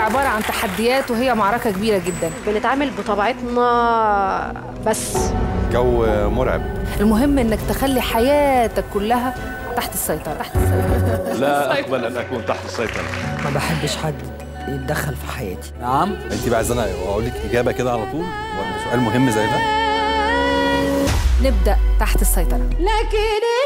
عباره عن تحديات وهي معركه كبيره جدا بنتعامل بطبيعتنا بس جو مرعب المهم انك تخلي حياتك كلها تحت السيطره تحت السيطره لا أقبل أن أكون تحت السيطرة ما بحبش حد يتدخل في حياتي نعم انت بقى عايزانا اقول لك اجابه كده على طول سؤال مهم زي ده نبدا تحت السيطره لكن